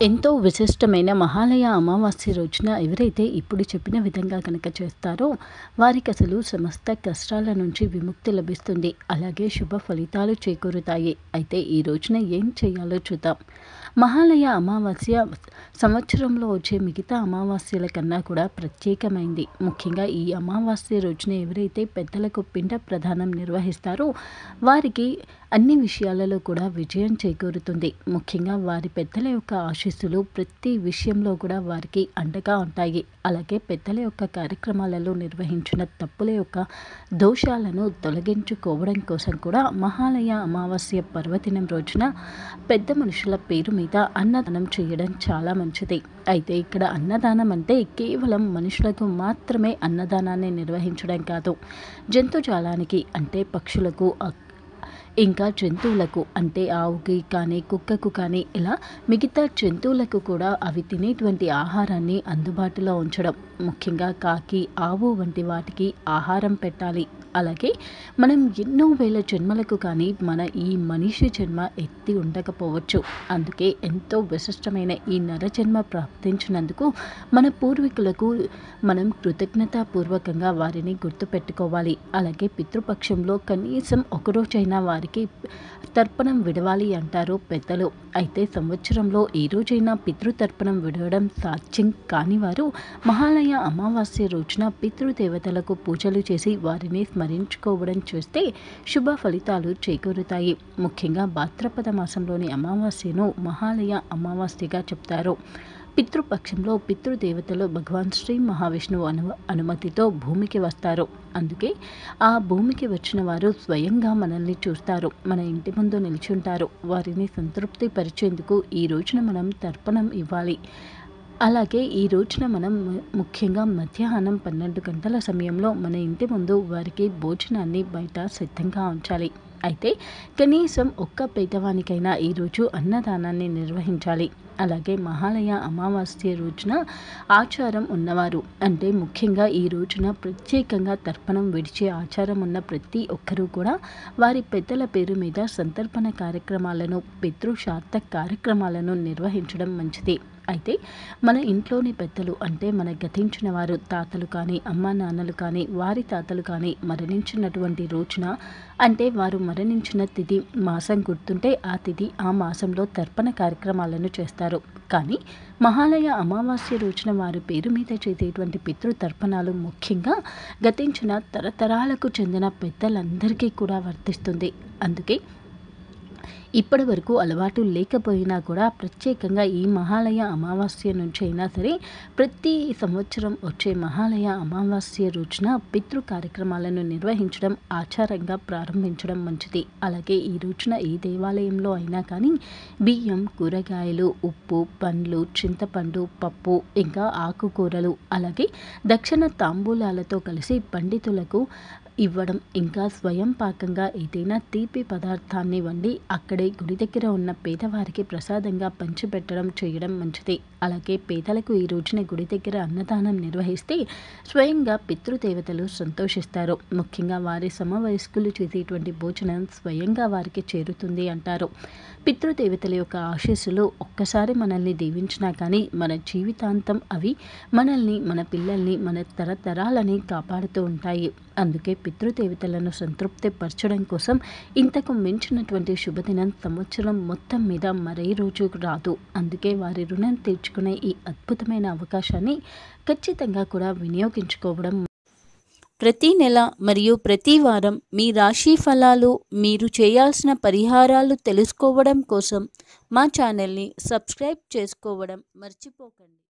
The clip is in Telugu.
ఎంతో విశిష్టమైన మహాలయ అమావాస్య రోజున ఎవరైతే ఇప్పుడు చెప్పిన విధంగా కనుక చేస్తారో వారికి అసలు సమస్త కష్టాల నుంచి విముక్తి లభిస్తుంది అలాగే శుభ ఫలితాలు చేకూరుతాయి అయితే ఈ రోజున ఏం చేయాలో చూద్దాం మహాలయ అమావాస్య సంవత్సరంలో వచ్చే మిగతా అమావాస్యల కన్నా కూడా ప్రత్యేకమైంది ముఖ్యంగా ఈ అమావాస్య రోజున ఎవరైతే పెద్దలకు పిండ ప్రదానం నిర్వహిస్తారో వారికి అన్ని విషయాలలో కూడా విజయం చేకూరుతుంది ముఖ్యంగా వారి పెద్దల యొక్క ఆశీస్సులు ప్రతి విషయంలో కూడా వారికి అండగా ఉంటాయి అలాగే పెద్దల యొక్క కార్యక్రమాలలో నిర్వహించిన తప్పుల యొక్క దోషాలను తొలగించుకోవడం కోసం కూడా మహాలయ అమావాస్య పర్వదినం రోజున పెద్ద మనుషుల పేరు మీద అన్నదానం చేయడం చాలా మంచిది అయితే ఇక్కడ అన్నదానం అంటే కేవలం మనుషులకు మాత్రమే అన్నదానాన్ని నిర్వహించడం కాదు జంతుజాలానికి అంటే పక్షులకు ఇంకా జంతువులకు అంటే ఆవుకి కానీ కుక్కకు కానీ ఇలా మిగతా జంతువులకు కూడా అవి తినేటువంటి ఆహారాన్ని అందుబాటులో ఉంచడం ముఖ్యంగా కాకి ఆవు వంటి వాటికి ఆహారం పెట్టాలి అలాగే మనం ఎన్నో వేల జన్మలకు కానీ మన ఈ మనిషి జన్మ ఎత్తి ఉండకపోవచ్చు అందుకే ఎంతో విశిష్టమైన ఈ నరజన్మ ప్రాప్తించినందుకు మన పూర్వీకులకు మనం కృతజ్ఞతాపూర్వకంగా వారిని గుర్తుపెట్టుకోవాలి అలాగే పితృపక్షంలో కనీసం ఒకరోజైనా వారికి తర్పణం విడవాలి అంటారు పెద్దలు అయితే సంవత్సరంలో ఏ రోజైనా పితృతర్పణం విడవడం సాధ్యం కాని వారు మహాలయ అమావాస్య రోజున పితృదేవతలకు పూజలు చేసి వారిని స్మరించుకోవడం చూస్తే శుభ ఫలితాలు చేకూరుతాయి ముఖ్యంగా భాద్రపద మాసంలోని అమావాస్యను మహాలయ అమావాస్యగా చెప్తారు పితృపక్షంలో పితృదేవతలు భగవాన్ శ్రీ మహావిష్ణువు అను అనుమతితో భూమికి వస్తారు అందుకే ఆ భూమికి వచ్చిన వారు స్వయంగా మనల్ని చూస్తారు మన ఇంటి ముందు నిల్చుంటారు వారిని సంతృప్తి పరిచేందుకు ఈ రోజున మనం తర్పణం ఇవ్వాలి అలాగే ఈ రోజున మనం ముఖ్యంగా మధ్యాహ్నం పన్నెండు గంటల సమయంలో మన ఇంటి ముందు వారికి భోజనాన్ని బయట సిద్ధంగా ఉంచాలి అయితే కనీసం ఒక్క పేదవానికైనా ఈరోజు అన్నదానాన్ని నిర్వహించాలి అలాగే మహాలయ అమావాస్య రోజున ఆచారం ఉన్నవారు అంటే ముఖ్యంగా ఈ రోజున ప్రత్యేకంగా తర్పణం విడిచే ఆచారం ఉన్న ప్రతి ఒక్కరూ కూడా వారి పెద్దల పేరు మీద సంతర్పణ కార్యక్రమాలను పితృశార్థ కార్యక్రమాలను నిర్వహించడం మంచిది అయితే మన ఇంట్లోని పెద్దలు అంటే మన గతించిన వారు తాతలు కానీ అమ్మా నాన్నలు కానీ వారి తాతలు కానీ మరణించినటువంటి రోజున అంటే వారు మరణించిన తిథి మాసం గుర్తుంటే ఆ తిథి ఆ మాసంలో తర్పణ కార్యక్రమాలను చేస్తారు కానీ మహాలయ అమావాస్య రోజున వారి పేరు మీద చేసేటువంటి పితృ తర్పణాలు ముఖ్యంగా గతించిన తరతరాలకు చెందిన పెద్దలందరికీ కూడా వర్తిస్తుంది అందుకే ఇప్పటి వరకు అలవాటు లేకపోయినా కూడా ప్రత్యేకంగా ఈ మహాలయ అమావాస్య నుంచి అయినా సరే ప్రతి సంవత్సరం వచ్చే మహాలయ అమావాస్య రోజున పితృ కార్యక్రమాలను నిర్వహించడం ఆచారంగా ప్రారంభించడం మంచిది అలాగే ఈ రోజున ఏ దేవాలయంలో అయినా కానీ బియ్యం కూరగాయలు ఉప్పు పండ్లు చింతపండు పప్పు ఇంకా ఆకుకూరలు అలాగే దక్షిణ తాంబూలాలతో కలిసి పండితులకు ఇవ్వడం ఇంకా స్వయం పాకంగా ఏదైనా తీపి పదార్థాన్ని వండి అక్కడే గుడి దగ్గర ఉన్న పేదవారికి ప్రసాదంగా పంచిపెట్టడం చేయడం మంచిది అలాగే పేదలకు ఈ రోజున గుడి దగ్గర అన్నదానం నిర్వహిస్తే స్వయంగా పితృదేవతలు సంతోషిస్తారు ముఖ్యంగా వారి సమవయస్కులు చేసేటువంటి భోజనం స్వయంగా వారికి చేరుతుంది అంటారు పితృదేవతల యొక్క ఆశీస్సులు ఒక్కసారి మనల్ని దీవించినా కానీ మన జీవితాంతం అవి మనల్ని మన పిల్లల్ని మన తరతరాలని కాపాడుతూ ఉంటాయి అందుకే పితృదేవతలను సంతృప్తి పరచడం కోసం ఇంతకు మించినటువంటి శుభదినం సంవత్సరం మొత్తం మీద మరే రోజు రాదు అందుకే వారి రుణం తీర్చుకునే ఈ అద్భుతమైన అవకాశాన్ని ఖచ్చితంగా కూడా వినియోగించుకోవడం ప్రతి నెల మరియు ప్రతి వారం మీ రాశి ఫలాలు మీరు చేయాల్సిన పరిహారాలు తెలుసుకోవడం కోసం మా ఛానల్ని సబ్స్క్రైబ్ చేసుకోవడం మర్చిపోకండి